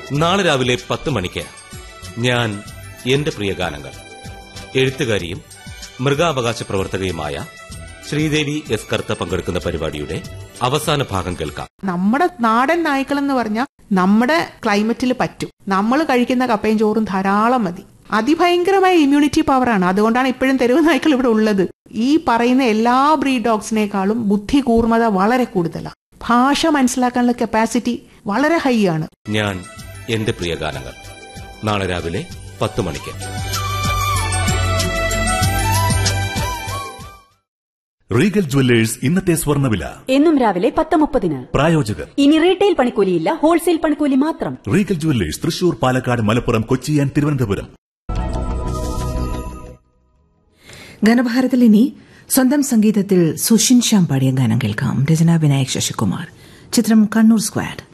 നാളെ രാവിലെ പത്ത് മണിക്ക് ഞാൻ എന്റെ പ്രിയ ഗാനങ്ങൾ എഴുത്തുകാരിയും മൃഗാവകാശ പ്രവർത്തകയുമായ ശ്രീദേവി എസ് കർത്ത പങ്കെടുക്കുന്ന പരിപാടിയുടെ അവസാന ഭാഗം കേൾക്കാം നമ്മുടെ നാടൻ നായ്ക്കൾ എന്ന് പറഞ്ഞാൽ നമ്മുടെ ക്ലൈമറ്റിൽ പറ്റും നമ്മൾ കഴിക്കുന്ന കപ്പയും ചോറും ധാരാളം മതി അതിഭയങ്കരമായ ഇമ്മ്യൂണിറ്റി പവറാണ് അതുകൊണ്ടാണ് ഇപ്പോഴും തെരുവ് നായ്ക്കൾ ഇവിടെ ഉള്ളത് ഈ പറയുന്ന എല്ലാ ബ്രീഡ് ഡോഗ്സിനേക്കാളും ബുദ്ധി കൂർമ്മത വളരെ കൂടുതലാണ് ഭാഷ മനസ്സിലാക്കാനുള്ള കപ്പാസിറ്റി വളരെ ഹൈ ആണ് ഞാൻ എന്റെ പ്രിയ ഗാനങ്ങൾ നാളെ രാവിലെ പത്ത് മണിക്ക് റീഗൽ ജുവല്ലേഴ്സ് ഇന്നത്തെ സ്വർണ്ണവില എന്നും രാവിലെ പത്ത് മുപ്പതിന് പ്രായോജകർ ഇനി റീറ്റെയിൽ പണിക്കൂലിയില്ല ഹോൾസെയിൽ പണിക്കൂലി മാത്രം Regal Jewellers Thrissur Palakkad Malappuram Kochi and Thiruvananthapuram ഗാനഭാരതിൽ ഇനി സ്വന്തം സംഗീതത്തിൽ സുഷിൻ ശ്യാം പാടിയ ഗാനം കേൾക്കാം രചന വിനായക് ശശികുമാർ ചിത്രം കണ്ണൂർ സ്ക്വാഡ്